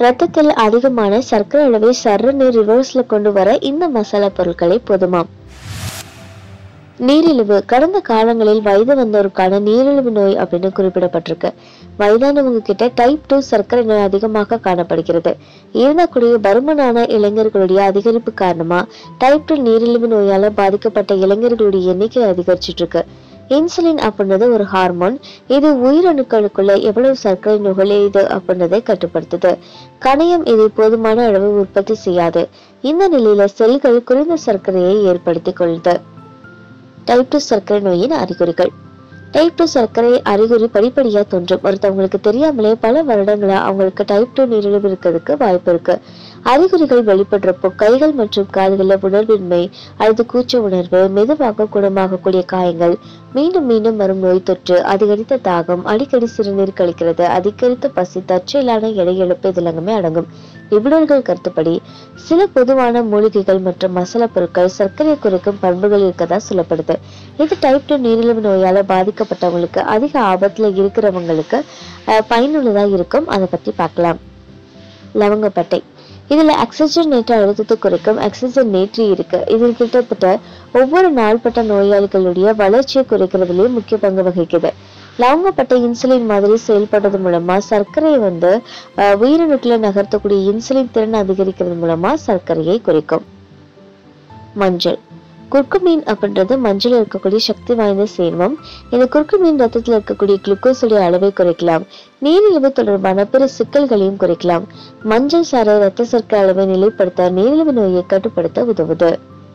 ரத்தத்தில் அதிகமான சர்க்கரை அளவை சர்ன்னு ரிவர்ஸ்ல கொண்டு வர இந்த மசாலா பொருட்களை போதுமாம் நீரிழிவு கடந்த காலங்களில் வயது வந்தோருக்கான நீரிழிவு நோய் அப்படின்னு குறிப்பிடப்பட்டிருக்கு வயதானவங்க கிட்ட டைப் டூ சர்க்கரை நோய் அதிகமாக காணப்படுகிறது இருந்தக்கூடிய பருமனான இளைஞர்களுடைய அதிகரிப்பு காரணமா டைப் டூ நீரிழிவு நோயால பாதிக்கப்பட்ட இளைஞர்களுடைய எண்ணிக்கை அதிகரிச்சிட்டு இருக்கு இன்சுலின் அப்படின்றது ஒரு ஹார்மோன் இது உயிரணுக்களுக்குள்ள எவ்வளவு சர்க்கரை நுழையுது அப்படின்றதை கட்டுப்படுத்துது கணையம் இதை போதுமான அளவு உற்பத்தி செய்யாது இந்த நிலையில செல்கள் குறைந்த சர்க்கரையை ஏற்படுத்திக் கொள்ளுது டைப் டூ சர்க்கரை நோயின் அறிகுறிகள் டைப் டூ சர்க்கரை அறிகுறி படிப்படியா தோன்றும் ஒருத்தவங்களுக்கு தெரியாமலே பல வருடங்களா அவங்களுக்கு டைப் டூ நீரிழிவு இருக்கிறதுக்கு வாய்ப்பு இருக்கு அறிகுறிகள் வெளிப்படுறப்போ கைகள் மற்றும் கால்களில் உணர்வின்மை அல்லது கூச்ச உணர்வு மெதுவாக குணமாகக்கூடிய காயங்கள் மீண்டும் மீண்டும் வரும் நோய் தொற்று அதிகரித்த தாகம் அடிக்கடி சிறுநீர் கழிக்கிறது அதிகரித்த பசி தற்செயலான எடை இழப்பு இது எல்லாமே அடங்கும் நிபுணர்கள் கருத்துப்படி சில பொதுவான மூலிகைகள் மற்றும் மசாலா பொருட்கள் சர்க்கரை குறைக்கும் பண்புகள் இருக்கதா சொல்லப்படுது இது டைப் டூ நீரிழிவு நோயால பாதிக்கப்பட்டவங்களுக்கு அதிக ஆபத்துல இருக்கிறவங்களுக்கு அஹ், பயனுள்ளதா இருக்கும் அதை பத்தி பார்க்கலாம் லவங்கப்பட்டை இதுல ஆக்சிஜனேற்ற அழுத்தத்தை குறைக்கும் ஆக்சிஜன் நேற்றி இருக்கு இதில் கிட்டத்தட்ட ஒவ்வொரு நாள்பட்ட நோயாளிகளுடைய வளர்ச்சியை குறைக்கிறதுலயே முக்கிய பங்கு வகிக்குது லவங்கப்பட்டை இன்சுலின் மாதிரி செயல்படுறது மூலமா சர்க்கரையை வந்து அஹ், உயிரணுக்களை நகர்த்தக்கூடிய இன்சுலின் திறன் அதிகரிக்கிறது மூலமா சர்க்கரையை குறைக்கும் மஞ்சள் குர்குமீன் அப்படின்றது மஞ்சள் இருக்கக்கூடிய சக்தி வாய்ந்த சேர்மம் இந்த குர்குமீன் ரத்தத்தில் இருக்கக்கூடிய குளுக்கோஸுடைய அளவை குறைக்கலாம் நீரிழிவு தொடர்பான பிற சிக்கல்களையும் குறைக்கலாம் மஞ்சள் சார ரத்த சர்க்கரை அளவை நிலைப்படுத்த நீரிழிவு நோயை கட்டுப்படுத்த உதவுது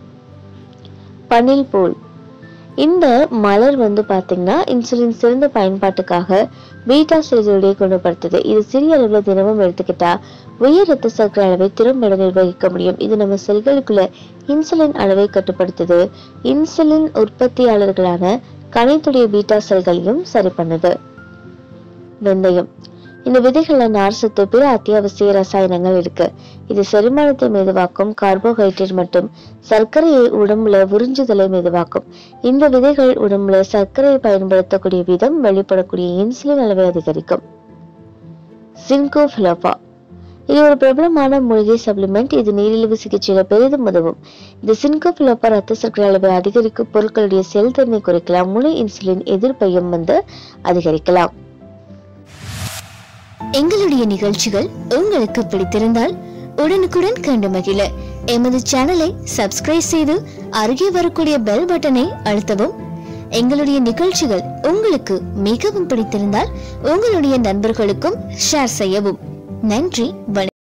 பனில் பூல் இந்த மலர் வந்து பாத்தீங்கன்னா இன்சுலின் சிறந்த பயன்பாட்டுக்காக பீட்டா செல்களுடைய குணப்படுத்துது இது சிறிய அளவுல தினமும் எடுத்துக்கிட்டா உயர் ரத்த சர்க்கரை அளவை திறம்பட நிர்வகிக்க முடியும் இது நம்ம செல்களுக்குள்ள இன்சுலின் அளவை கட்டுப்படுத்துது இன்சுலின் உற்பத்தியாளர்களான கணைத்துடைய பீட்டா செல்களையும் சரி பண்ணுது வெந்தயம் இந்த விதைகள்ல நார் சத்து பிற அத்தியாவசிய ரசாயனங்கள் இருக்கு இது செரிமானத்தை மெதுவாக்கும் கார்போஹைட்ரேட் மற்றும் சர்க்கரையை உடம்புல உறிஞ்சுதலை மெதுவாக்கும் இந்த விதைகள் உடம்புல சர்க்கரையை பயன்படுத்தக்கூடிய விதம் வெளிப்படக்கூடிய இன்சுலின் அளவை அதிகரிக்கும் சின்கோ ஃபிலோபா இது ஒரு பிரபலமான மூலிகை சப்ளிமெண்ட் இது நீரிழிவு சிகிச்சையில பெரிதும் உதவும் இது சின்கோ ஃபிலோபா ரத்த சர்க்கரை அளவை அதிகரிக்கும் பொருட்களுடைய செயல்திறனை குறைக்கலாம் முழு இன்சுலின் எதிர்ப்பையும் வந்து அதிகரிக்கலாம் எங்களுடைய நிகழ்ச்சிகள் உங்களுக்கு பிடித்திருந்தால் உடனுக்குடன் கண்டு மகிழ எமது சேனலை சப்ஸ்கிரைப் செய்து அருகே வரக்கூடிய பெல் பட்டனை அழுத்தவும் எங்களுடைய நிகழ்ச்சிகள் உங்களுக்கு மிகவும் பிடித்திருந்தால் உங்களுடைய நண்பர்களுக்கும் ஷேர் செய்யவும் நன்றி வணக்கம்